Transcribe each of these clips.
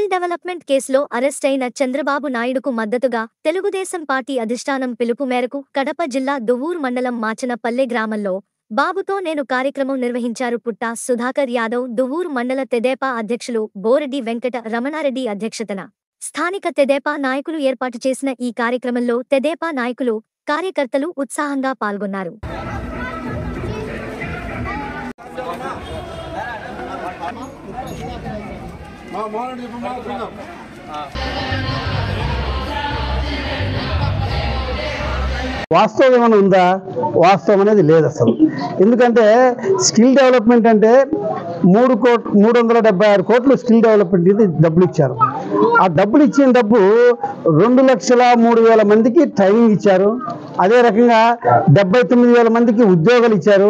Skill development కేసులో arrest అయిన చంద్రబాబు నాయుడుకు మద్దతుగా తెలుగుదేశం పార్టీ అధిష్టానం పిలుపు మేరకు కడప జిల్లా దువ్వూరు మండలం మాచనపల్లె గ్రామంలో బాబుతో నేను కార్యక్రమం నిర్వహించారు పుట్ట సుధాకర్ యాదవ్ దువ్వూరు మండల తెదేపా అధ్యక్షులు బోరెడ్డి వెంకట రమణారెడ్డి అధ్యక్షతన స్థానిక తెదేపా నాయకులు ఏర్పాటు చేసిన ఈ కార్యక్రమంలో తెదేపా నాయకులు కార్యకర్తలు ఉత్సాహంగా పాల్గొన్నారు మా మోహన్ చెప్పు మా బృందం వాస్తవం ఏమైనా ఉందా వాస్తవం అనేది లేదు అసలు ఎందుకంటే స్కిల్ డెవలప్మెంట్ అంటే మూడు కోట్ మూడు వందల డెబ్బై ఆరు కోట్లు స్కిల్ డెవలప్మెంట్ ఇది డబ్బులు ఇచ్చారు ఆ డబ్బులు ఇచ్చిన డబ్బు రెండు లక్షల మూడు వేల మందికి ట్రైనింగ్ ఇచ్చారు అదే రకంగా డెబ్బై తొమ్మిది వేల మందికి ఉద్యోగాలు ఇచ్చారు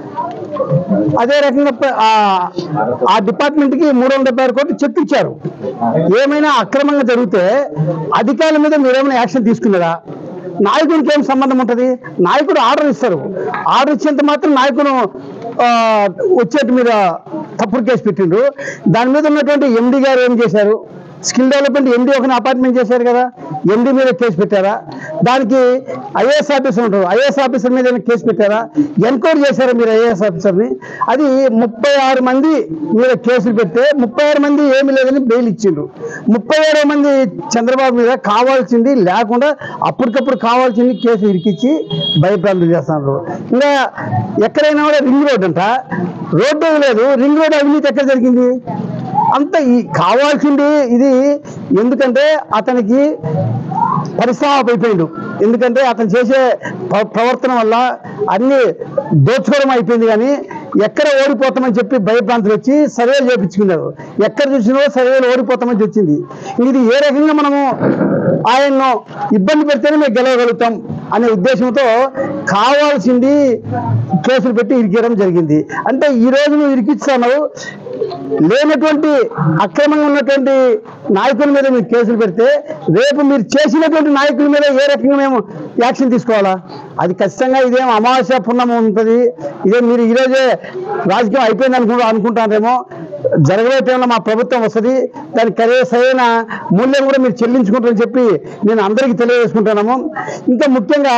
అదే రకంగా ప- ఆ- ఆ డిపార్ట్మెంట్కి మూడు వందల డెబ్బై ఆరు కోట్లు చెక్ ఇచ్చారు ఏమైనా అక్రమంగా జరిగితే అధికారుల మీద మీరేమైనా యాక్షన్ తీసుకున్నారా నాయకుడికి ఏం సంబంధం ఉంటుంది నాయకుడు ఆర్డర్ ఇస్తారు ఆర్డర్ ఇచ్చేంత మాత్రం నాయకుడు ఆ, వచ్చేటి మీద తప్పుడు కేసు పెట్టిండ్రు దాని మీద ఉన్నటువంటి ఎండి గారు ఏం చేశారు స్కిల్ డెవలప్మెంట్ ఎండి ఒక అపార్ట్మెంట్ చేశారు కదా ఎండి మీద కేసు పెట్టారా దానికి ఐఏఎస్ ఆఫీసర్ ఉంటారు ఐఏఎస్ ఆఫీసర్ మీద ఏమైనా కేసు పెట్టారా ఎంక్వైరీ చేశారా మీరు ఐఏఎస్ ఆఫీసర్ని అది ముప్పై ఆరు మంది మీద కేసులు పెడితే ముప్పై ఆరు మంది ఏమి లేదని బెయిల్ ఇచ్చిండ్రు ముప్పై ఏడో మంది చంద్రబాబు మీద కావాల్సింది లేకుండా అప్పటికప్పుడు కావాల్సింది కేసు ఇరికిచ్చి భయభ్రాంతులు చేస్తున్నారు ఇంకా ఎక్కడైనా కూడా రింగ్ రోడ్ అంట రోడ్డు లేదు రింగ్ రోడ్ అవినీతి ఎక్కడ జరిగింది అంత ఈ కావాల్సింది ఇది ఎందుకంటే అతనికి పరిశ్రమ అయిపోయిండు ఎందుకంటే అతను చేసే ప్ర- ప్రవర్తన వల్ల అన్ని దోచుకోవడం అయిపోయింది కానీ ఎక్కడ ఓడిపోతామని చెప్పి భయభ్రాంతులు వచ్చి సర్వేలు చేయించుకున్నారు ఎక్కడ చూసినా సర్వేలు ఓడిపోతామని వచ్చింది ఇది ఏ రకంగా మనము ఆయన్ను ఇబ్బంది పెడితేనే మేము గెలవగలుగుతాం అనే ఉద్దేశంతో కావాల్సింది కేసులు పెట్టి ఇరికేయడం జరిగింది అంటే ఈ రోజు నువ్వు ఇరికిస్తున్నావు లేనటువంటి అక్రమంగా ఉన్నటువంటి నాయకుల మీద మీరు కేసులు పెడితే రేపు మీరు చేసినటువంటి నాయకుల మీద ఏ రకంగా మేము యాక్షన్ తీసుకోవాలా అది ఖచ్చితంగా ఇదేం అమావాస్య పుణ్యం ఉంటుంది ఇదే మీరు ఈరోజే రాజకీయం అయిపోయింది అనుకుంటా అనుకుంటారేమో జరగబోయే టైంలో మా ప్రభుత్వం వస్తుంది దానికి కరే సరైన మూల్యం కూడా మీరు చెల్లించుకుంటారని చెప్పి నేను అందరికీ తెలియజేసుకుంటున్నాము ఇంకా ముఖ్యంగా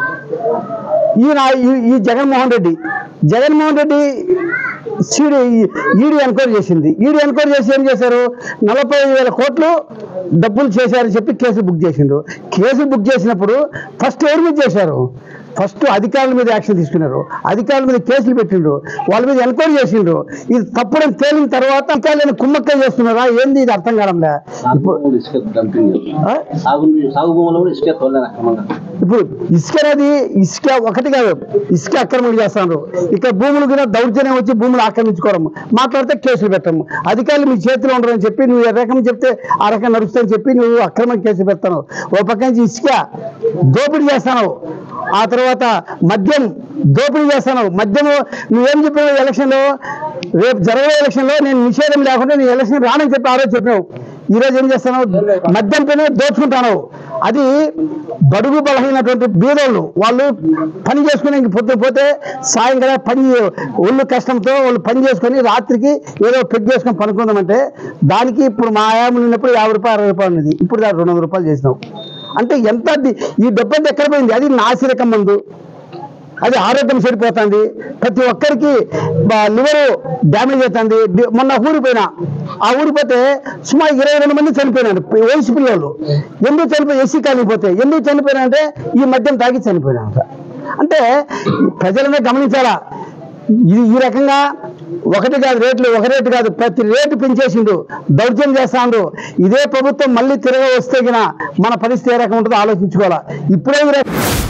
ఈయన ఈ- ఈ Jaganmohan Reddy Jaganmohan Reddy CD ED enquiry చేసింది ఈడీ ఎంక్వైరీ చేసి ఏం చేశారు నలభై ఐదు వేల కోట్లు డబ్బులు చేశారని చెప్పి కేసు బుక్ చేసిండు కేసు బుక్ చేసినప్పుడు ఫస్ట్ ఎవరి మీద చేశారు ఫస్ట్ అధికారుల మీద యాక్షన్ తీసుకున్నారు అధికారుల మీద కేసులు పెట్టిండ్రు వాళ్ళ మీద ఎంక్వైరీ చేసిండ్రు ఇది తప్పుడని తేలిన తర్వాత అధికారులను కుమ్మక్కం చేస్తున్నారా ఏంది ఇది అర్థం కావడంలే ఇప్పుడు కూడా ఇసుక డంపింగ్ ఆ? సాగు సాగు భూములు కూడా ఇసుక తోలేదు అక్రమంగా ఇప్పుడు ఇసుక అనేది ఇసుక ఒకటి కాదు ఇసుక ఆక్రమణ చేస్తున్నారు ఇక్కడ భూములు కూడా దౌర్జన్యం వచ్చి భూములు ఆక్రమించుకోవడం మాట్లాడితే కేసులు పెట్టడం అధికారులు మీ చేతిలో ఉండరని చెప్పి నువ్వు ఏ రకం చెప్తే ఆ రకం నడుస్తుందని చెప్పి నువ్వు అక్రమం కేసు పెడతావు ఓ పక్క నుంచి ఇసుక దోపిడీ చేస్తావు ఆ తర్వాత మద్యం దోపిడీ చేస్తాను మద్యము నువ్వేం చెప్పినావు ఎలక్షన్లో రేపు జరగబోయే ఎలక్షన్లో నేను నిషేధం లేకుండా నేను ఎలక్షన్ రానని చెప్పి ఆ రోజు చెప్పినావు ఈ రోజు ఏం చేస్తున్నావు మద్యం పైన దోచుకుంటాను అది బడుగు బలహీనటువంటి బీదోళ్ళు వాళ్ళు పని చేసుకుని ఇంక పొద్దు పోతే సాయంకాలం పని ఒళ్ళు కష్టంతో వాళ్ళు పని చేసుకొని రాత్రికి ఏదో పెగ్ చేసుకొని పనుకుందామంటే దానికి ఇప్పుడు మా ఆయాములు ఉన్నప్పుడు యాభై రూపాయలు అరవై రూపాయలు ఉన్నది ఇప్పుడు దాకా రెండు వందల రూపాయలు చేసినావు అంటే ఎంత ది- ఈ డబ్బు ఎక్కడ పోయింది అది నాసిరకం మందు అది ఆరోగ్యం చెడిపోతుంది ప్రతి ఒక్కరికి లివర్ డ్యామేజ్ అవుతుంది డి- మొన్న ఊరికి పోయినా ఆ ఊరికి పోతే సుమారు ఇరవై రెండు మంది చనిపోయినారు వయసు పిల్లలు ఎందుకు చనిపోయి ఎస్సీ కాలనీ పోతే ఎందుకు చనిపోయినారంటే ఈ మద్యం తాగి చనిపోయినారంట అంటే ప్రజలనే గమనించాలా ఇది ఈ రకంగా ఒకటి కాదు రేట్లు ఒక రేటు కాదు ప్రతి రేటు పెంచేసిండు దౌర్జన్యం చేస్తాండు ఇదే ప్రభుత్వం మళ్ళీ తిరగ వస్తే గిన మన పరిస్థితి ఏ రకం ఉంటుందో ఆలోచించుకోవాలా ఇప్పుడే ఈ రకం